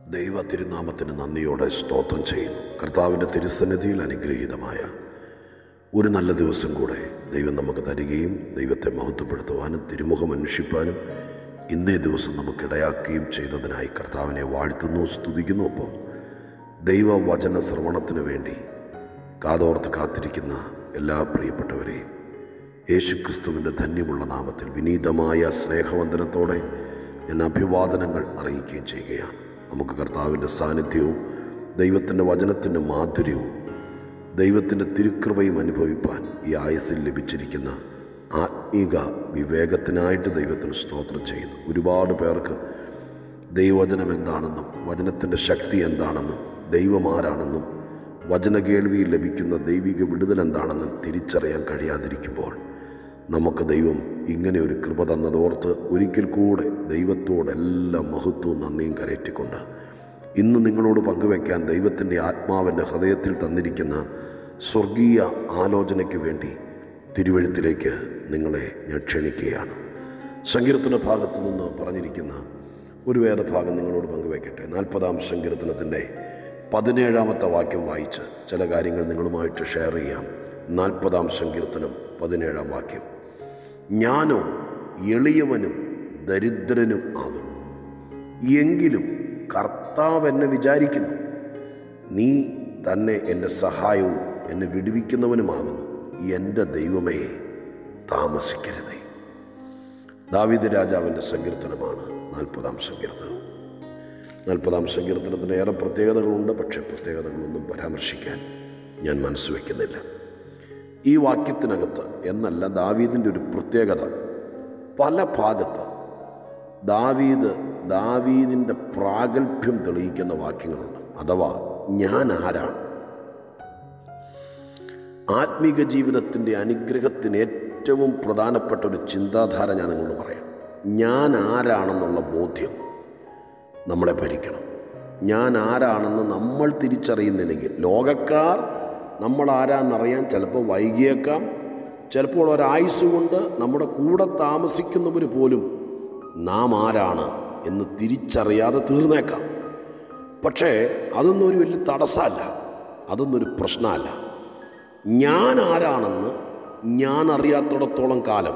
ദൈവ തിരുനാമത്തിന് നന്ദിയോടെ സ്തോത്രം ചെയ്യുന്നു കർത്താവിൻ്റെ തിരുസന്നിധിയിൽ അനുഗ്രഹീതമായ ഒരു നല്ല ദിവസം കൂടെ ദൈവം നമുക്ക് തരികയും ദൈവത്തെ മഹത്വപ്പെടുത്തുവാനും തിരുമുഖം അന്വേഷിപ്പാനും ഇന്നേ ദിവസം നമുക്കിടയാക്കുകയും ചെയ്തതിനായി കർത്താവിനെ വാഴ്ത്തുന്നു സ്തുതിക്കുന്നു ഒപ്പം ദൈവവചന ശ്രവണത്തിന് വേണ്ടി കാതോർത്ത് കാത്തിരിക്കുന്ന എല്ലാ പ്രിയപ്പെട്ടവരെയും യേശുക്രിസ്തുവിൻ്റെ ധന്യമുള്ള നാമത്തിൽ വിനീതമായ സ്നേഹവന്ദനത്തോടെ ഞാൻ അഭിവാദനങ്ങൾ അറിയിക്കുകയും ചെയ്യുകയാണ് നമുക്ക് കർത്താവിൻ്റെ സാന്നിധ്യവും ദൈവത്തിൻ്റെ വചനത്തിൻ്റെ മാധുര്യവും ദൈവത്തിൻ്റെ തിരുക്കൃപയും അനുഭവിപ്പാൻ ഈ ആയസിൽ ലഭിച്ചിരിക്കുന്ന ആത്മീക വിവേകത്തിനായിട്ട് ദൈവത്തിന് സ്തോത്രം ചെയ്യുന്നു ഒരുപാട് പേർക്ക് ദൈവവചനം എന്താണെന്നും വചനത്തിൻ്റെ ശക്തി എന്താണെന്നും ദൈവം ആരാണെന്നും വചനകേൾവിയിൽ ലഭിക്കുന്ന ദൈവിക വിടുതൽ എന്താണെന്നും തിരിച്ചറിയാൻ കഴിയാതിരിക്കുമ്പോൾ നമുക്ക് ദൈവം ഇങ്ങനെ ഒരു കൃപ തന്നതോർത്ത് ഒരിക്കൽ കൂടെ ദൈവത്തോടെല്ലാം മഹത്വവും നന്ദിയും കരയറ്റിക്കൊണ്ട് ഇന്ന് നിങ്ങളോട് പങ്കുവയ്ക്കാൻ ദൈവത്തിൻ്റെ ആത്മാവിൻ്റെ ഹൃദയത്തിൽ തന്നിരിക്കുന്ന സ്വർഗീയ ആലോചനയ്ക്ക് വേണ്ടി തിരുവഴുത്തിലേക്ക് നിങ്ങളെ ഞാൻ ക്ഷണിക്കുകയാണ് സങ്കീർത്തന ഭാഗത്തു നിന്ന് പറഞ്ഞിരിക്കുന്ന ഒരു വേദഭാഗം നിങ്ങളോട് പങ്കുവയ്ക്കട്ടെ നാൽപ്പതാം സങ്കീർത്തനത്തിൻ്റെ പതിനേഴാമത്തെ വാക്യം വായിച്ച് ചില കാര്യങ്ങൾ നിങ്ങളുമായിട്ട് ഷെയർ ചെയ്യാം നാൽപ്പതാം സങ്കീർത്തനം പതിനേഴാം വാക്യം ഞാനോ എളിയവനും ദരിദ്രനും ആകുന്നു എങ്കിലും കർത്താവ് എന്നെ വിചാരിക്കുന്നു നീ തന്നെ എൻ്റെ സഹായവും എന്നെ വിടുവിക്കുന്നവനുമാകുന്നു എൻ്റെ ദൈവമേ താമസിക്കരുതേ ദാവീദ് രാജാവിൻ്റെ സങ്കീർത്തനമാണ് നാൽപ്പതാം സങ്കീർത്തനം നാൽപ്പതാം സങ്കീർത്തനത്തിന് ഏറെ പ്രത്യേകതകളുണ്ട് പക്ഷേ പ്രത്യേകതകളൊന്നും പരാമർശിക്കാൻ ഞാൻ മനസ്സ് വയ്ക്കുന്നില്ല ഈ വാക്യത്തിനകത്ത് എന്നല്ല ദാവീദിൻ്റെ ഒരു പ്രത്യേകത പല ഭാഗത്ത് ദാവീദ് ദാവീദിൻ്റെ പ്രാഗൽഭ്യം തെളിയിക്കുന്ന വാക്യങ്ങളുണ്ട് അഥവാ ഞാൻ ആരാണ് ആത്മീക ജീവിതത്തിൻ്റെ അനുഗ്രഹത്തിന് ഏറ്റവും പ്രധാനപ്പെട്ട ഒരു ചിന്താധാര ഞാൻ നിങ്ങളോട് പറയാം ഞാൻ ആരാണെന്നുള്ള ബോധ്യം നമ്മളെ ഭരിക്കണം ഞാൻ ആരാണെന്ന് നമ്മൾ തിരിച്ചറിയുന്നില്ലെങ്കിൽ ലോകക്കാർ നമ്മൾ ആരാന്നറിയാൻ ചിലപ്പോൾ വൈകിയേക്കാം ചിലപ്പോൾ ഒരായുസ് കൊണ്ട് നമ്മുടെ കൂടെ താമസിക്കുന്നവർ പോലും നാം ആരാണ് എന്ന് തിരിച്ചറിയാതെ തീർന്നേക്കാം പക്ഷേ അതൊന്നും ഒരു വലിയ തടസ്സമല്ല അതൊന്നും ഒരു പ്രശ്നമല്ല ഞാൻ ആരാണെന്ന് ഞാൻ അറിയാത്തിടത്തോളം കാലം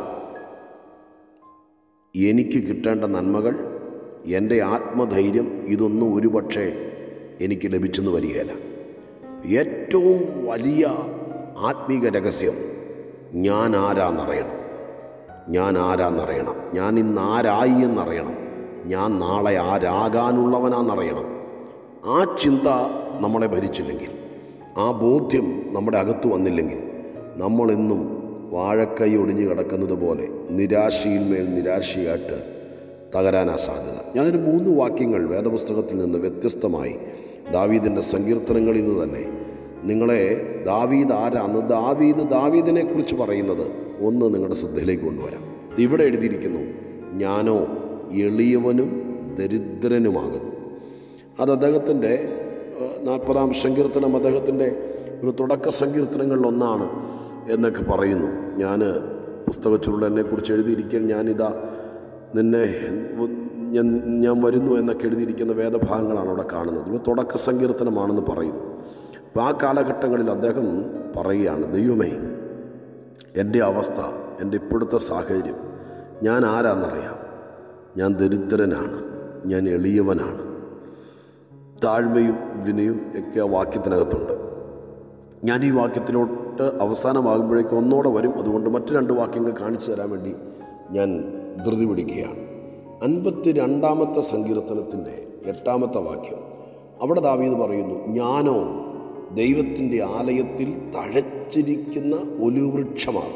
എനിക്ക് കിട്ടേണ്ട നന്മകൾ എൻ്റെ ആത്മധൈര്യം ഇതൊന്നും ഒരുപക്ഷെ എനിക്ക് ലഭിച്ചെന്ന് വരികയില്ല ഏറ്റവും വലിയ ആത്മീക രഹസ്യം ഞാൻ ആരാന്നറിയണം ഞാൻ ആരാന്നറിയണം ഞാൻ ഇന്ന് ആരായി എന്നറിയണം ഞാൻ നാളെ ആരാകാനുള്ളവനാന്നറിയണം ആ ചിന്ത നമ്മളെ ഭരിച്ചില്ലെങ്കിൽ ആ ബോധ്യം നമ്മുടെ അകത്ത് വന്നില്ലെങ്കിൽ നമ്മളെന്നും വാഴക്കൈ ഒടിഞ്ഞു കിടക്കുന്നത് പോലെ നിരാശയിന്മേൽ നിരാശയായിട്ട് തകരാനാ സാധ്യത ഞാനൊരു മൂന്ന് വാക്യങ്ങൾ വേദപുസ്തകത്തിൽ നിന്ന് വ്യത്യസ്തമായി ദാവീദിൻ്റെ സങ്കീർത്തനങ്ങളിൽ നിന്ന് തന്നെ നിങ്ങളെ ദാവീദ് ആരാന്ന് ദാവീദ് ദാവീദിനെ കുറിച്ച് പറയുന്നത് ഒന്ന് നിങ്ങളുടെ ശ്രദ്ധയിലേക്ക് കൊണ്ടുവരാം ഇവിടെ എഴുതിയിരിക്കുന്നു ഞാനോ എളിയവനും ദരിദ്രനുമാകുന്നു അത് അദ്ദേഹത്തിൻ്റെ നാൽപ്പതാം സങ്കീർത്തനം അദ്ദേഹത്തിൻ്റെ ഒരു തുടക്ക സങ്കീർത്തനങ്ങളിൽ ഒന്നാണ് എന്നൊക്കെ പറയുന്നു ഞാൻ പുസ്തക ചുരുളനെക്കുറിച്ച് എഴുതിയിരിക്കാൻ ഞാനിതാ നിന്നെ ഞാൻ ഞാൻ വരുന്നു എന്നൊക്കെ എഴുതിയിരിക്കുന്ന വേദഭാഗങ്ങളാണ് അവിടെ കാണുന്നത് ഒരു തുടക്ക സങ്കീർത്തനമാണെന്ന് പറയുന്നു അപ്പോൾ ആ കാലഘട്ടങ്ങളിൽ അദ്ദേഹം പറയുകയാണ് ദൈവമേ എൻ്റെ അവസ്ഥ എൻ്റെ ഇപ്പോഴത്തെ സാഹചര്യം ഞാൻ ആരാന്നറിയാം ഞാൻ ദരിദ്രനാണ് ഞാൻ എളിയവനാണ് താഴ്മയും വിനയും ഒക്കെ ആ വാക്യത്തിനകത്തുണ്ട് ഞാൻ ഈ വാക്യത്തിലോട്ട് അവസാനമാകുമ്പോഴേക്കും ഒന്നോടെ വരും അതുകൊണ്ട് മറ്റു രണ്ട് വാക്യങ്ങൾ കാണിച്ചു തരാൻ വേണ്ടി ഞാൻ ധൃതി പിടിക്കുകയാണ് അൻപത്തി രണ്ടാമത്തെ സങ്കീർത്തനത്തിൻ്റെ എട്ടാമത്തെ വാക്യം അവിടെ ദാവീദ് പറയുന്നു ഞാനോ ദൈവത്തിൻ്റെ ആലയത്തിൽ തഴച്ചിരിക്കുന്ന ഒലുവൃക്ഷമാണ്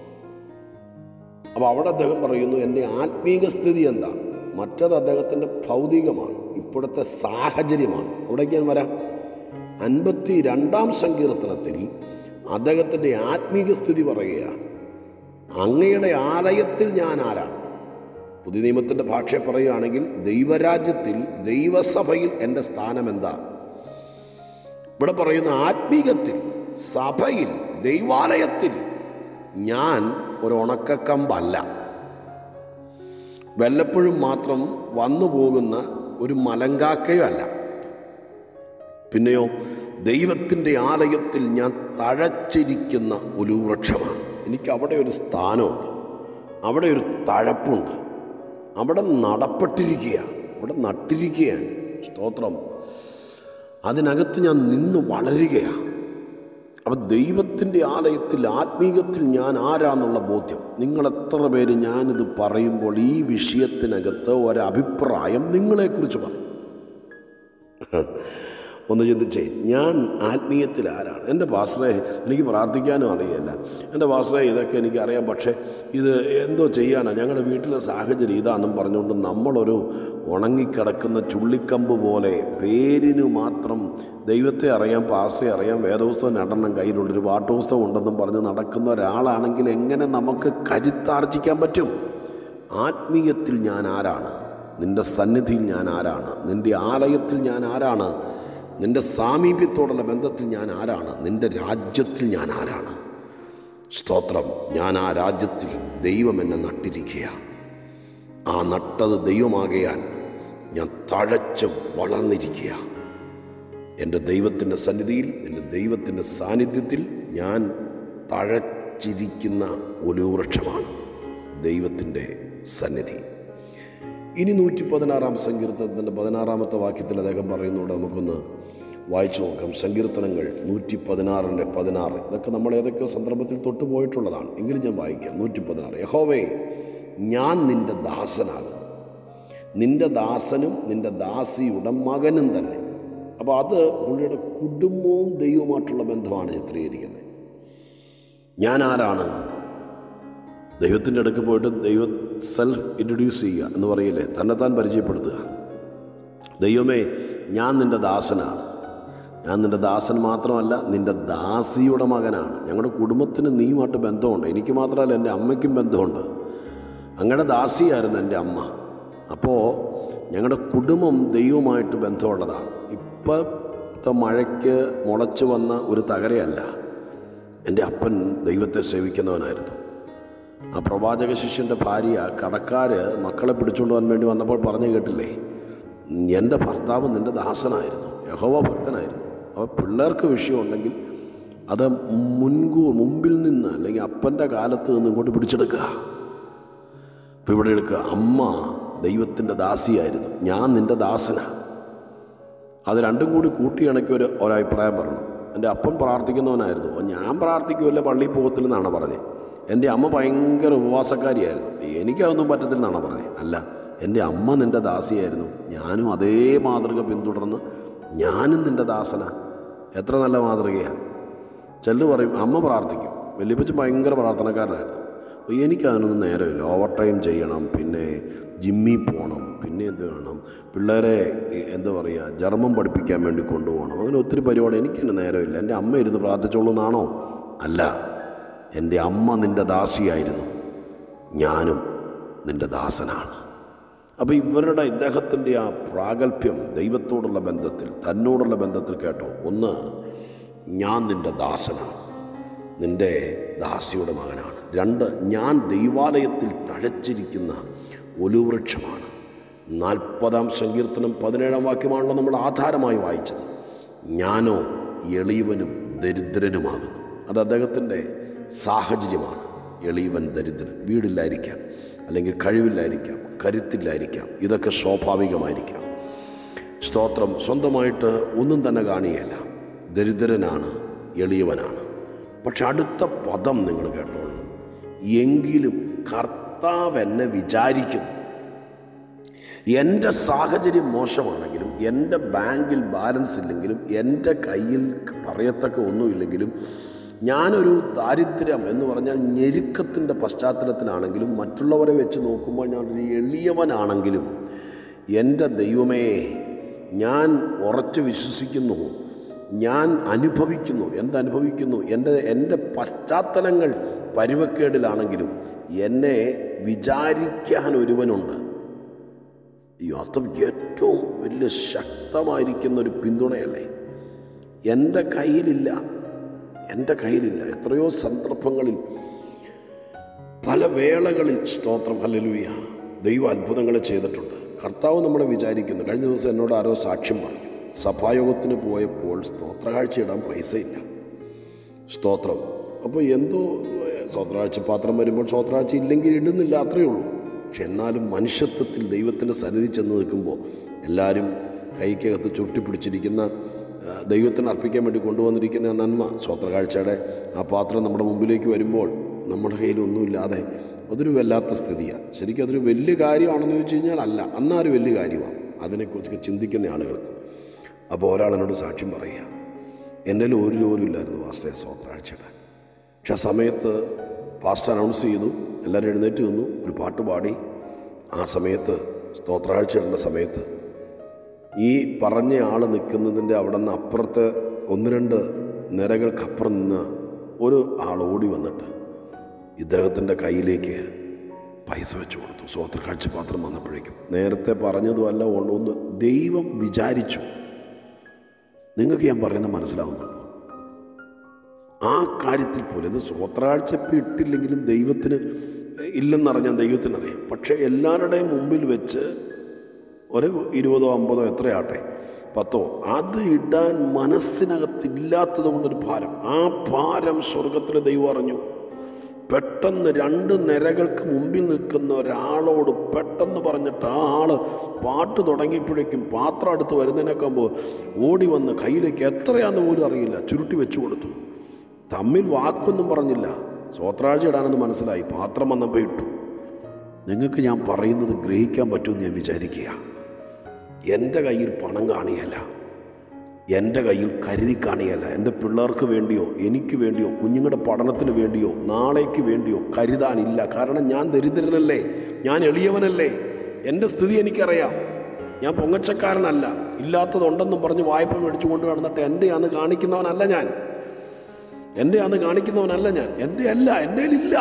അപ്പോൾ അവിടെ അദ്ദേഹം പറയുന്നു എൻ്റെ ആത്മീക സ്ഥിതി എന്താ മറ്റത് അദ്ദേഹത്തിൻ്റെ ഭൗതികമാണ് ഇപ്പോഴത്തെ സാഹചര്യമാണ് അവിടേക്ക് ഞാൻ വരാം അൻപത്തി രണ്ടാം സങ്കീർത്തനത്തിൽ അദ്ദേഹത്തിൻ്റെ ആത്മീക സ്ഥിതി പറയുകയാണ് അങ്ങയുടെ ആലയത്തിൽ ഞാൻ ആരാണ് പുതിയ നിയമത്തിൻ്റെ ഭാഷ പറയുകയാണെങ്കിൽ ദൈവരാജ്യത്തിൽ ദൈവസഭയിൽ എൻ്റെ സ്ഥാനം എന്താ ഇവിടെ പറയുന്ന ആത്മീകത്തിൽ സഭയിൽ ദൈവാലയത്തിൽ ഞാൻ ഒരു ഉണക്കക്കമ്പല്ല വല്ലപ്പോഴും മാത്രം വന്നു പോകുന്ന ഒരു മലങ്കാക്കയോ അല്ല പിന്നെയോ ദൈവത്തിൻ്റെ ആലയത്തിൽ ഞാൻ തഴച്ചിരിക്കുന്ന ഒരു വൃക്ഷമാണ് എനിക്ക് അവിടെ ഒരു സ്ഥാനമുണ്ട് അവിടെ ഒരു തഴപ്പുണ്ട് അവിടെ നടപ്പെട്ടിരിക്കുകയാണ് അവിടെ നട്ടിരിക്കുകയാണ് സ്തോത്രം അതിനകത്ത് ഞാൻ നിന്ന് വളരുകയാണ് അപ്പം ദൈവത്തിൻ്റെ ആലയത്തിൽ ആത്മീകത്തിൽ ഞാൻ ആരാന്നുള്ള ബോധ്യം നിങ്ങൾ എത്ര പേര് ഞാനിത് പറയുമ്പോൾ ഈ വിഷയത്തിനകത്ത് ഒരഭിപ്രായം നിങ്ങളെക്കുറിച്ച് പറയും ഒന്ന് ചിന്തിച്ചേ ഞാൻ ആത്മീയത്തിൽ ആരാണ് എൻ്റെ പാസ്റ്ററെ എനിക്ക് പ്രാർത്ഥിക്കാനും അറിയില്ല എൻ്റെ പാസ്റ്ററെ ഇതൊക്കെ എനിക്കറിയാം പക്ഷേ ഇത് എന്തോ ചെയ്യാനാണ് ഞങ്ങളുടെ വീട്ടിലെ സാഹചര്യം ഇതാണെന്നും പറഞ്ഞുകൊണ്ട് നമ്മളൊരു ഉണങ്ങിക്കിടക്കുന്ന ചുള്ളിക്കമ്പ് പോലെ പേരിന് മാത്രം ദൈവത്തെ അറിയാം പാസ്റ്ററെ അറിയാം വേദപുസ്തകം രണ്ടെണ്ണം കയ്യിലുണ്ട് ഒരു പാട്ടുപുസ്തകം ഉണ്ടെന്നും പറഞ്ഞ് നടക്കുന്ന ഒരാളാണെങ്കിൽ എങ്ങനെ നമുക്ക് കരുത്താർജിക്കാൻ പറ്റും ആത്മീയത്തിൽ ഞാൻ ആരാണ് നിൻ്റെ സന്നിധിയിൽ ഞാൻ ആരാണ് നിൻ്റെ ആലയത്തിൽ ഞാൻ ആരാണ് നിൻ്റെ സാമീപ്യത്തോടുള്ള ബന്ധത്തിൽ ഞാൻ ആരാണ് നിൻ്റെ രാജ്യത്തിൽ ഞാൻ ആരാണ് സ്തോത്രം ഞാൻ ആ രാജ്യത്തിൽ ദൈവം എന്നെ നട്ടിരിക്കുക ആ നട്ടത് ദൈവമാകയാൽ ഞാൻ തഴച്ച് വളർന്നിരിക്കുക എൻ്റെ ദൈവത്തിൻ്റെ സന്നിധിയിൽ എൻ്റെ ദൈവത്തിൻ്റെ സാന്നിധ്യത്തിൽ ഞാൻ തഴച്ചിരിക്കുന്ന ഒരു വൃക്ഷമാണ് ദൈവത്തിൻ്റെ സന്നിധി ഇനി നൂറ്റി പതിനാറാം സങ്കീർത്തനത്തിൻ്റെ പതിനാറാമത്തെ വാക്യത്തിൽ അദ്ദേഹം പറയുന്നുണ്ട് നമുക്കൊന്ന് വായിച്ചു നോക്കാം സങ്കീർത്തനങ്ങൾ നൂറ്റി പതിനാറിൻ്റെ പതിനാറ് ഇതൊക്കെ നമ്മൾ ഏതൊക്കെയോ സന്ദർഭത്തിൽ തൊട്ടു പോയിട്ടുള്ളതാണ് എങ്കിലും ഞാൻ വായിക്കാം നൂറ്റി പതിനാറ് യഹോവേ ഞാൻ നിൻ്റെ ദാസനാകും നിൻ്റെ ദാസനും നിൻ്റെ ദാസിയുടെ മകനും തന്നെ അപ്പോൾ അത് പുള്ളിയുടെ കുടുംബവും ദൈവവുമായിട്ടുള്ള ബന്ധമാണ് ചിത്രീകരിക്കുന്നത് ഞാൻ ആരാണ് ദൈവത്തിൻ്റെ അടുക്ക് പോയിട്ട് ദൈവ സെൽഫ് ഇൻട്രൊഡ്യൂസ് ചെയ്യുക എന്ന് പറയില്ലേ തന്നെത്താൻ പരിചയപ്പെടുത്തുക ദൈവമേ ഞാൻ നിൻ്റെ ദാസനാണ് ഞാൻ നിൻ്റെ ദാസൻ മാത്രമല്ല നിൻ്റെ ദാസിയുടെ മകനാണ് ഞങ്ങളുടെ കുടുംബത്തിന് നീയുമായിട്ട് ബന്ധമുണ്ട് എനിക്ക് മാത്രമല്ല എൻ്റെ അമ്മയ്ക്കും ബന്ധമുണ്ട് അങ്ങയുടെ ദാസിയായിരുന്നു എൻ്റെ അമ്മ അപ്പോൾ ഞങ്ങളുടെ കുടുംബം ദൈവമായിട്ട് ബന്ധമുള്ളതാണ് ഇപ്പോഴത്തെ മഴയ്ക്ക് മുളച്ചു വന്ന ഒരു തകരയല്ല എൻ്റെ അപ്പൻ ദൈവത്തെ സേവിക്കുന്നവനായിരുന്നു ആ പ്രവാചക ശിഷ്യൻ്റെ ഭാര്യ കടക്കാർ മക്കളെ പിടിച്ചുകൊണ്ട് പോകാൻ വേണ്ടി വന്നപ്പോൾ പറഞ്ഞു കേട്ടില്ലേ എൻ്റെ ഭർത്താവ് നിൻ്റെ ദാസനായിരുന്നു യഹോവ ഭക്തനായിരുന്നു അപ്പോൾ പിള്ളേർക്ക് വിഷയമുണ്ടെങ്കിൽ അത് മുൻകൂർ മുമ്പിൽ നിന്ന് അല്ലെങ്കിൽ അപ്പൻ്റെ കാലത്ത് നിന്ന് ഇങ്ങോട്ട് പിടിച്ചെടുക്കുക ഇപ്പോൾ ഇവിടെ എടുക്കുക അമ്മ ദൈവത്തിൻ്റെ ദാസിയായിരുന്നു ഞാൻ നിൻ്റെ ദാസനാണ് അത് രണ്ടും കൂടി കൂട്ടിയിണക്കി ഒരു ഒരഭിപ്രായം പറയണം എൻ്റെ അപ്പൻ പ്രാർത്ഥിക്കുന്നവനായിരുന്നു അപ്പോൾ ഞാൻ പ്രാർത്ഥിക്കുമല്ലോ പള്ളിയിൽ പോകത്തില്ലെന്നാണ് പറഞ്ഞത് എൻ്റെ അമ്മ ഭയങ്കര ഉപവാസക്കാരിയായിരുന്നു എനിക്കതൊന്നും പറ്റത്തില്ലെന്നാണ് പറഞ്ഞത് അല്ല എൻ്റെ അമ്മ നിൻ്റെ ദാസിയായിരുന്നു ഞാനും അതേ മാതൃക പിന്തുടർന്ന് ഞാനും നിൻ്റെ ദാസന എത്ര നല്ല മാതൃകയാണ് ചിലർ പറയും അമ്മ പ്രാർത്ഥിക്കും വലിയപ്പച്ചൻ ഭയങ്കര പ്രാർത്ഥനക്കാരനായിരുന്നു അപ്പോൾ എനിക്കതിനൊന്നും നേരമില്ല ഓവർ ടൈം ചെയ്യണം പിന്നെ ജിമ്മിൽ പോകണം പിന്നെ എന്ത് വേണം പിള്ളേരെ ഈ എന്താ പറയുക ജർമ്മം പഠിപ്പിക്കാൻ വേണ്ടി കൊണ്ടുപോകണം അങ്ങനെ ഒത്തിരി പരിപാടി എനിക്കെന്നെ നേരമില്ല എൻ്റെ അമ്മ ഇരുന്ന് പ്രാർത്ഥിച്ചോളൂ എന്നാണോ അല്ല എൻ്റെ അമ്മ നിൻ്റെ ദാസിയായിരുന്നു ഞാനും നിൻ്റെ ദാസനാണ് അപ്പോൾ ഇവരുടെ ഇദ്ദേഹത്തിൻ്റെ ആ പ്രാഗൽഭ്യം ദൈവത്തോടുള്ള ബന്ധത്തിൽ തന്നോടുള്ള ബന്ധത്തിൽ കേട്ടോ ഒന്ന് ഞാൻ നിൻ്റെ ദാസനാണ് നിൻ്റെ ദാസിയുടെ മകനാണ് രണ്ട് ഞാൻ ദൈവാലയത്തിൽ തഴച്ചിരിക്കുന്ന ഒലുവൃക്ഷമാണ് നാൽപ്പതാം സങ്കീർത്തനം പതിനേഴാം വാക്യമാണല്ലോ നമ്മൾ ആധാരമായി വായിച്ചത് ഞാനോ എളിയവനും ദരിദ്രനുമാകുന്നു അത് അദ്ദേഹത്തിൻ്റെ സാഹചര്യമാണ് എളിയവൻ ദരിദ്രൻ വീടില്ലായിരിക്കാം അല്ലെങ്കിൽ കഴിവില്ലായിരിക്കാം കരുത്തില്ലായിരിക്കാം ഇതൊക്കെ സ്വാഭാവികമായിരിക്കാം സ്തോത്രം സ്വന്തമായിട്ട് ഒന്നും തന്നെ കാണുകയല്ല ദരിദ്രനാണ് എളിയവനാണ് പക്ഷെ അടുത്ത പദം നിങ്ങൾ കേട്ടോളണം എങ്കിലും കർത്താവ് എന്നെ വിചാരിക്കുന്നു എൻ്റെ സാഹചര്യം മോശമാണെങ്കിലും എൻ്റെ ബാങ്കിൽ ബാലൻസ് ഇല്ലെങ്കിലും എൻ്റെ കയ്യിൽ പറയത്തക്ക ഒന്നുമില്ലെങ്കിലും ഞാനൊരു ദാരിദ്ര്യം എന്ന് പറഞ്ഞാൽ ഞെരുക്കത്തിൻ്റെ പശ്ചാത്തലത്തിലാണെങ്കിലും മറ്റുള്ളവരെ വെച്ച് നോക്കുമ്പോൾ ഞാനൊരു എളിയവനാണെങ്കിലും എൻ്റെ ദൈവമേ ഞാൻ ഉറച്ചു വിശ്വസിക്കുന്നു ഞാൻ അനുഭവിക്കുന്നു എന്തനുഭവിക്കുന്നു എൻ്റെ എൻ്റെ പശ്ചാത്തലങ്ങൾ പരുവക്കേടിലാണെങ്കിലും എന്നെ വിചാരിക്കാൻ ഒരുവനുണ്ട് ഈ അർത്ഥം ഏറ്റവും വലിയ ശക്തമായിരിക്കുന്ന ഒരു പിന്തുണയല്ലേ എൻ്റെ കയ്യിലില്ല എൻ്റെ കയ്യിലില്ല എത്രയോ സന്ദർഭങ്ങളിൽ പല വേളകളിൽ സ്തോത്രം ഹല്ലേലൂയ ദൈവം അത്ഭുതങ്ങൾ ചെയ്തിട്ടുണ്ട് കർത്താവ് നമ്മളെ വിചാരിക്കുന്നു കഴിഞ്ഞ ദിവസം എന്നോട് ആരോ സാക്ഷ്യം പറഞ്ഞു സഭായോഗത്തിന് പോയപ്പോൾ സ്തോത്രകാഴ്ച ഇടാൻ പൈസയില്ല സ്തോത്രം അപ്പോൾ എന്തോ സ്തോത്രാഴ്ച പാത്രം വരുമ്പോൾ സ്തോത്രാഴ്ച ഇല്ലെങ്കിൽ ഇടുന്നില്ല അത്രയേ ഉള്ളൂ പക്ഷെ എന്നാലും മനുഷ്യത്വത്തിൽ ദൈവത്തിൻ്റെ സന്നിധി ചെന്ന് നിൽക്കുമ്പോൾ എല്ലാവരും കൈക്കകത്ത് ചുരുട്ടിപ്പിടിച്ചിരിക്കുന്ന ആ, ദൈവത്തിന് അർപ്പിക്കാൻ വേണ്ടി കൊണ്ടുവന്നിരിക്കുന്ന ആ നന്മ സ്തോത്രകാഴ്ചയുടെ ആ പാത്രം നമ്മുടെ മുമ്പിലേക്ക് വരുമ്പോൾ നമ്മുടെ കയ്യിലൊന്നുമില്ലാതെ അതൊരു വല്ലാത്ത സ്ഥിതിയാണ് ശരിക്കും അതൊരു വലിയ കാര്യമാണെന്ന് ചോദിച്ചു കഴിഞ്ഞാൽ അല്ല അന്നാരും വലിയ കാര്യമാണ് അതിനെക്കുറിച്ചൊക്കെ ചിന്തിക്കുന്ന ആളുകൾക്ക് അപ്പോൾ ഒരാളെന്നോട് സാക്ഷ്യം പറയുക എൻ്റെ കയ്യിൽ ഒരു ജോലി ഇല്ലായിരുന്നു പാസ്റ്ററെ സ്തോത്രാഴ്ചയുടെ പക്ഷെ ആ സമയത്ത് പാസ്റ്റർ അനൗൺസ് ചെയ്തു എല്ലാവരും എഴുന്നേറ്റ് നിന്നു ഒരു പാട്ട് പാടി ആ സമയത്ത് സ്തോത്രാഴ്ചയുടെ സമയത്ത് ഈ പറഞ്ഞ ആൾ നിൽക്കുന്നതിൻ്റെ അവിടെ നിന്ന് അപ്പുറത്ത് ഒന്ന് രണ്ട് നിരകൾക്കപ്പുറം നിന്ന് ഒരു ആൾ ഓടി വന്നിട്ട് ഇദ്ദേഹത്തിൻ്റെ കയ്യിലേക്ക് പൈസ വെച്ച് കൊടുത്തു സ്വോത്രക്കാഴ്ച പാത്രം വന്നപ്പോഴേക്കും നേരത്തെ പറഞ്ഞതുമല്ല കൊണ്ട് ഒന്ന് ദൈവം വിചാരിച്ചു നിങ്ങൾക്ക് ഞാൻ പറയുന്നത് മനസ്സിലാവുന്നുണ്ടോ ആ കാര്യത്തിൽ പോലെ ഇത് സ്വോത്രാഴ്ച ഇപ്പം ഇട്ടില്ലെങ്കിലും ദൈവത്തിന് ഇല്ലെന്നറിഞ്ഞാൽ ദൈവത്തിനറിയാം പക്ഷേ എല്ലാവരുടെയും മുമ്പിൽ വെച്ച് ഒരു ഇരുപതോ അമ്പതോ എത്രയാട്ടെ പത്തോ അത് ഇടാൻ മനസ്സിനകത്തില്ലാത്തത് കൊണ്ടൊരു ഭാരം ആ ഭാരം സ്വർഗത്തിലെ ദൈവം അറിഞ്ഞു പെട്ടെന്ന് രണ്ട് നിരകൾക്ക് മുമ്പിൽ നിൽക്കുന്ന ഒരാളോട് പെട്ടെന്ന് പറഞ്ഞിട്ട് ആ ആള് പാട്ട് തുടങ്ങിയപ്പോഴേക്കും പാത്രം അടുത്ത് വരുന്നതിനേക്കാകുമ്പോൾ ഓടി വന്ന് കയ്യിലേക്ക് എത്രയാന്ന് പോലും അറിയില്ല ചുരുട്ടി വെച്ചു കൊടുത്തു തമ്മിൽ വാക്കൊന്നും പറഞ്ഞില്ല സ്വത്രാഴ്ച ഇടാനെന്ന് മനസ്സിലായി പാത്രം വന്നപ്പോൾ ഇട്ടു നിങ്ങൾക്ക് ഞാൻ പറയുന്നത് ഗ്രഹിക്കാൻ പറ്റുമെന്ന് ഞാൻ വിചാരിക്കുക എൻ്റെ കയ്യിൽ പണം കാണിയല്ല എൻ്റെ കയ്യിൽ കരുതി കാണിയല്ല എൻ്റെ പിള്ളേർക്ക് വേണ്ടിയോ എനിക്ക് വേണ്ടിയോ കുഞ്ഞുങ്ങളുടെ പഠനത്തിന് വേണ്ടിയോ നാളേക്ക് വേണ്ടിയോ കരുതാനില്ല കാരണം ഞാൻ ദരിദ്രനല്ലേ ഞാൻ എളിയവനല്ലേ എൻ്റെ സ്ഥിതി എനിക്കറിയാം ഞാൻ പൊങ്ങച്ചക്കാരനല്ല ഇല്ലാത്തതുണ്ടെന്നും പറഞ്ഞ് വായ്പ മേടിച്ചു കൊണ്ട് നടന്നിട്ട് എൻ്റെ അന്ന് കാണിക്കുന്നവനല്ല ഞാൻ എൻ്റെ അന്ന് കാണിക്കുന്നവനല്ല ഞാൻ എൻ്റെ അല്ല എൻ്റെ ഇല്ല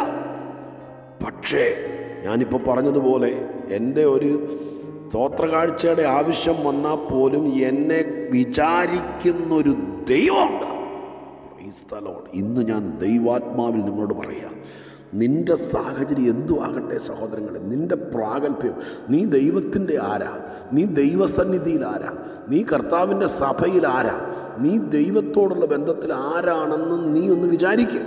പക്ഷേ ഞാനിപ്പോൾ പറഞ്ഞതുപോലെ എൻ്റെ ഒരു സ്തോത്രകാഴ്ചയുടെ ആവശ്യം വന്നാൽ പോലും എന്നെ വിചാരിക്കുന്നൊരു ദൈവമുണ്ട് Praise the Lord. ഇന്ന് ഞാൻ ദൈവാത്മാവിൽ നിങ്ങളോട് പറയാം നിന്റെ സാഹചര്യം എന്തു ആകട്ടെ സഹോദരങ്ങളെ നിന്റെ പ്രാഗൽഭ്യം നീ ദൈവത്തിൻ്റെ ആരാ നീ ദൈവസന്നിധിയിൽ ആരാ നീ കർത്താവിൻ്റെ സഭയിൽ ആരാ നീ ദൈവത്തോടുള്ള ബന്ധത്തിൽ ആരാണെന്ന് നീ ഒന്ന് വിചാരിക്കുക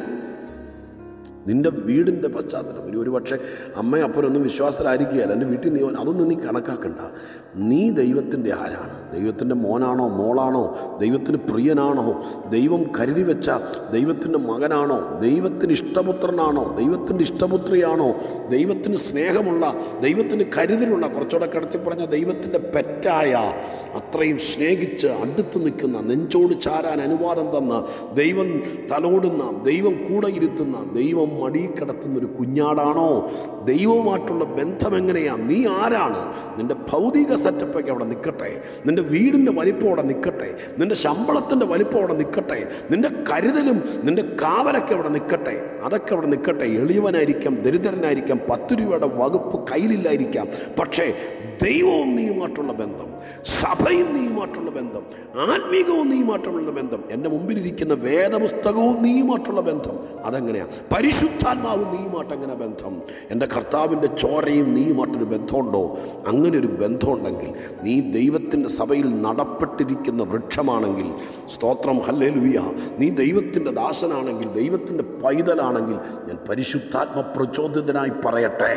നിന്റെ വീടിൻ്റെ പശ്ചാത്തലം ഇനി ഒരു പക്ഷേ അമ്മയും അപ്പനൊന്നും വിശ്വാസരായിരിക്കുകയല്ല എൻ്റെ വീട്ടിൽ നീ അതൊന്നും നീ കണക്കാക്കണ്ട നീ ദൈവത്തിൻ്റെ ആരാണ് ദൈവത്തിൻ്റെ മോനാണോ മോളാണോ ദൈവത്തിന് പ്രിയനാണോ ദൈവം കരുതി വെച്ച ദൈവത്തിൻ്റെ മകനാണോ ദൈവത്തിന് ഇഷ്ടപുത്രനാണോ ദൈവത്തിൻ്റെ ഇഷ്ടപുത്രിയാണോ ദൈവത്തിന് സ്നേഹമുള്ള ദൈവത്തിന് കരുതലുള്ള കുറച്ചുകൂടെ കിടത്തി പറഞ്ഞ ദൈവത്തിൻ്റെ പെറ്റായ അത്രയും സ്നേഹിച്ച് അടുത്ത് നിൽക്കുന്ന നെഞ്ചോട് ചാരാൻ അനുവാദം തന്ന ദൈവം തലോടുന്ന ദൈവം കൂടെ ഇരുത്തുന്ന ദൈവം മടി കിടത്തുന്ന ഒരു കുഞ്ഞാടാണോ ദൈവവുമായിട്ടുള്ള ബന്ധം എങ്ങനെയാ നീ ആരാണ് നിന്റെ ഭൗതിക സെറ്റപ്പൊക്കെ അവിടെ നിൽക്കട്ടെ നിന്റെ വീടിൻ്റെ വലിപ്പം അവിടെ നിൽക്കട്ടെ നിന്റെ ശമ്പളത്തിൻ്റെ വലിപ്പം അവിടെ നിൽക്കട്ടെ നിന്റെ കരുതലും നിന്റെ കാവലൊക്കെ അവിടെ നിൽക്കട്ടെ അതൊക്കെ അവിടെ നിൽക്കട്ടെ എളിയവനായിരിക്കാം ദരിദ്രനായിരിക്കാം പത്ത് രൂപയുടെ വകുപ്പ് കയ്യിലില്ലായിരിക്കാം പക്ഷേ ദൈവവും നീയുമായിട്ടുള്ള ബന്ധം സഭയും നീയുമായിട്ടുള്ള ബന്ധം ആത്മീകവും നീയുമായിട്ടുള്ള ബന്ധം എൻ്റെ മുമ്പിലിരിക്കുന്ന വേദപുസ്തകവും നീയുമായിട്ടുള്ള ബന്ധം അതെങ്ങനെയാണ് പരിശുദ്ധാത്മാവും നീയുമായിട്ട് എങ്ങനെ ബന്ധം എൻ്റെ കർത്താവിൻ്റെ ചോരയും നീയുമായിട്ടൊരു ബന്ധമുണ്ടോ അങ്ങനെ ഒരു ബന്ധമുണ്ടെങ്കിൽ നീ ദൈവത്തിൻ്റെ സഭയിൽ നടപ്പെട്ടിരിക്കുന്ന വൃക്ഷമാണെങ്കിൽ സ്തോത്രം ഹല്ലേലൂയ നീ ദൈവത്തിൻ്റെ ദാസനാണെങ്കിൽ ദൈവത്തിൻ്റെ പൈതലാണെങ്കിൽ ഞാൻ പരിശുദ്ധാത്മ പ്രചോദിതനായി പറയട്ടെ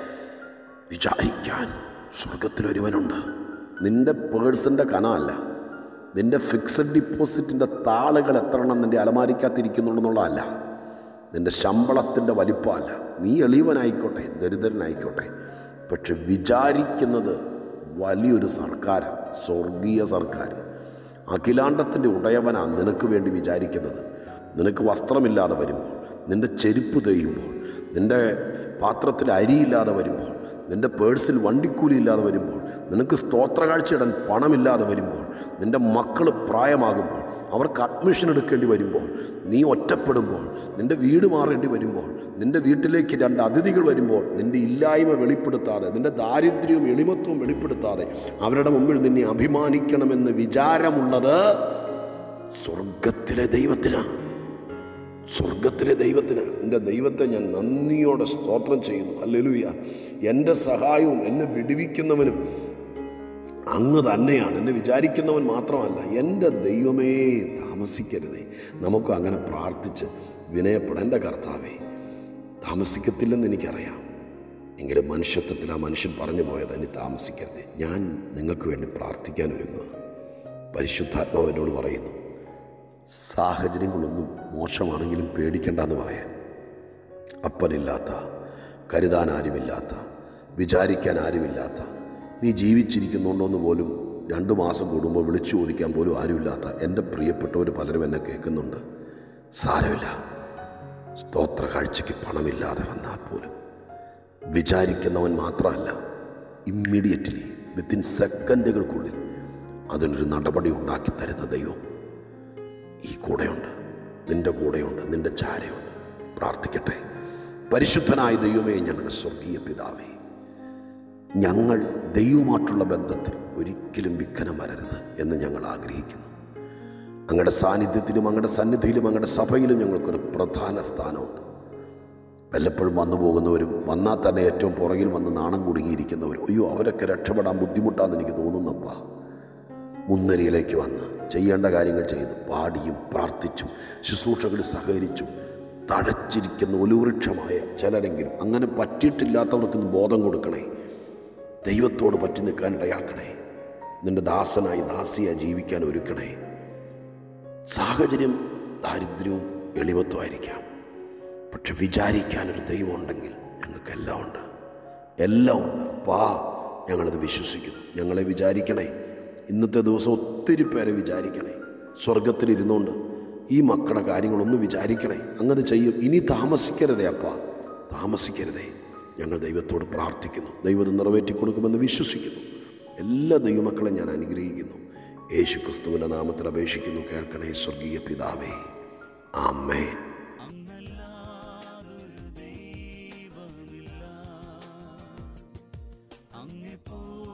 വിചാരിക്കാൻ സ്വർഗത്തിലൊരുവനുണ്ട് നിന്റെ പേഴ്സിൻ്റെ കനമല്ല നിന്റെ ഫിക്സഡ് ഡിപ്പോസിറ്റിൻ്റെ താളുകൾ എത്ര എണ്ണം നിൻ്റെ അലമാരിക്കകത്തിരിക്കുന്നുള്ളതല്ല നിന്റെ ശമ്പളത്തിൻ്റെ വലിപ്പമല്ല നീ എളിയവനായിക്കോട്ടെ ദരിദ്രനായിക്കോട്ടെ പക്ഷെ വിചാരിക്കുന്നത് വലിയൊരു സർക്കാരാണ് സ്വർഗീയ സർക്കാർ അഖിലാണ്ടത്തിൻ്റെ ഉടയവനാണ് നിനക്ക് വേണ്ടി വിചാരിക്കുന്നത് നിനക്ക് വസ്ത്രമില്ലാതെ വരുമ്പോൾ നിന്റെ ചെരുപ്പ് തേയുമ്പോൾ നിന്റെ പാത്രത്തിൽ അരിയില്ലാതെ വരുമ്പോൾ നിന്റെ പേഴ്സിൽ വണ്ടിക്കൂലി ഇല്ലാതെ വരുമ്പോൾ നിനക്ക് സ്തോത്രകാഴ്ച ഇടാൻ പണമില്ലാതെ വരുമ്പോൾ നിന്റെ മക്കൾ പ്രായമാകുമ്പോൾ അവർക്ക് അഡ്മിഷൻ എടുക്കേണ്ടി വരുമ്പോൾ നീ ഒറ്റപ്പെടുമ്പോൾ നിന്റെ വീട് മാറേണ്ടി വരുമ്പോൾ നിന്റെ വീട്ടിലേക്ക് രണ്ട് അതിഥികൾ വരുമ്പോൾ നിന്റെ ഇല്ലായ്മ വെളിപ്പെടുത്താതെ നിന്റെ ദാരിദ്ര്യവും എളിമത്വവും വെളിപ്പെടുത്താതെ അവരുടെ മുമ്പിൽ നിന്നെ അഭിമാനിക്കണമെന്ന് വിചാരമുള്ളത് സ്വർഗത്തിലെ ദൈവത്തിനാണ് സ്വർഗത്തിലെ ദൈവത്തിന് എൻ്റെ ദൈവത്തെ ഞാൻ നന്ദിയോടെ സ്തോത്രം ചെയ്യുന്നു അല്ലെലുയ എൻ്റെ സഹായവും എന്നെ വിടുവിക്കുന്നവനും അങ്ങ് തന്നെയാണ് എന്നെ വിചാരിക്കുന്നവൻ മാത്രമല്ല എൻ്റെ ദൈവമേ താമസിക്കരുതേ നമുക്ക് അങ്ങനെ പ്രാർത്ഥിച്ച് വിനയപ്പെടാം എൻ്റെ കർത്താവേ താമസിക്കത്തില്ലെന്ന് എനിക്കറിയാം എങ്കിലും മനുഷ്യത്വത്തിൽ ആ മനുഷ്യൻ പറഞ്ഞു പോയത് ഇനി താമസിക്കരുത് ഞാൻ നിങ്ങൾക്ക് വേണ്ടി പ്രാർത്ഥിക്കാൻ ഒരുങ്ങുക പരിശുദ്ധാത്മാവ് എന്നോട് പറയുന്നു സാഹചര്യങ്ങളൊന്നും മോശമാണെങ്കിലും പേടിക്കണ്ടെന്ന് പറയാൻ അപ്പനില്ലാത്ത കരുതാൻ ആരുമില്ലാത്ത വിചാരിക്കാൻ ആരുമില്ലാത്ത നീ ജീവിച്ചിരിക്കുന്നുണ്ടോയെന്ന് പോലും രണ്ടു മാസം കൂടുമ്പോൾ വിളിച്ചു ചോദിക്കാൻ പോലും ആരുമില്ലാത്ത എൻ്റെ പ്രിയപ്പെട്ടവർ പലരും എന്നെ കേൾക്കുന്നുണ്ട് സാരമില്ല സ്തോത്ര കാഴ്ചയ്ക്ക് പണമില്ലാതെ വന്നാൽ പോലും വിചാരിക്കുന്നവൻ മാത്രമല്ല ഇമ്മീഡിയറ്റ്ലി വിത്തിൻ സെക്കൻഡുകൾക്കുള്ളിൽ അതിനൊരു നടപടി ഉണ്ടാക്കി തരുന്ന ദൈവം ഈ കൂടെയുണ്ട് നിന്റെ കൂടെയുണ്ട് നിന്റെ ചാരയുണ്ട് പ്രാർത്ഥിക്കട്ടെ പരിശുദ്ധനായ ദൈവമേ ഞങ്ങളുടെ സ്വർഗീയ പിതാവേ ഞങ്ങൾ ദൈവമായിട്ടുള്ള ബന്ധത്തിൽ ഒരിക്കലും വിഘനം വരരുത് എന്ന് ഞങ്ങൾ ആഗ്രഹിക്കുന്നു അങ്ങയുടെ സാന്നിധ്യത്തിലും അങ്ങയുടെ സന്നിധിയിലും അങ്ങയുടെ സഭയിലും ഞങ്ങൾക്കൊരു പ്രധാന സ്ഥാനമുണ്ട് വല്ലപ്പോഴും വന്നു പോകുന്നവരും വന്നാൽ തന്നെ ഏറ്റവും പുറകിൽ വന്ന് നാണം കുടുങ്ങിയിരിക്കുന്നവരും അയ്യോ അവരൊക്കെ രക്ഷപ്പെടാൻ ബുദ്ധിമുട്ടാന്ന് എനിക്ക് തോന്നുന്നപ്പാ മുൻനിരയിലേക്ക് വന്ന് ചെയ്യേണ്ട കാര്യങ്ങൾ ചെയ്ത് പാടിയും പ്രാർത്ഥിച്ചും ശുശ്രൂഷകളിൽ സഹകരിച്ചും തഴച്ചിരിക്കുന്ന ഒലുവൃക്ഷമായ ചിലരെങ്കിലും അങ്ങനെ പറ്റിയിട്ടില്ലാത്തവർക്ക് ബോധം കൊടുക്കണേ ദൈവത്തോട് പറ്റി നിൽക്കാൻ ഇടയാക്കണേ നിന്റെ ദാസനായി ദാസിയായി ജീവിക്കാൻ ഒരുക്കണേ സാഹചര്യം ദാരിദ്ര്യവും എളിമത്വമായിരിക്കാം പക്ഷെ വിചാരിക്കാനൊരു ദൈവം ഉണ്ടെങ്കിൽ ഞങ്ങൾക്കെല്ലാം ഉണ്ട് എല്ലാം ഉണ്ട് പാ ഞങ്ങളത് വിശ്വസിക്കുന്നു ഞങ്ങളെ വിചാരിക്കണേ ഇന്നത്തെ ദിവസം ഒത്തിരി പേരെ വിചാരിക്കണേ സ്വർഗത്തിലിരുന്നുകൊണ്ട് ഈ മക്കളുടെ കാര്യങ്ങളൊന്ന് വിചാരിക്കണേ അങ്ങനെ ചെയ്യും ഇനി താമസിക്കരുതേ അപ്പ താമസിക്കരുതേ ഞങ്ങൾ ദൈവത്തോട് പ്രാർത്ഥിക്കുന്നു ദൈവം ഇത് നിറവേറ്റി കൊടുക്കുമെന്ന് വിശ്വസിക്കുന്നു എല്ലാ ദൈവമക്കളെ ഞാൻ അനുഗ്രഹിക്കുന്നു യേശു ക്രിസ്തുവിൻ്റെ നാമത്തിൽ അപേക്ഷിക്കുന്നു കേൾക്കണേ സ്വർഗീയ പിതാവേ ആമേൻ അങ്ങെപ്പോ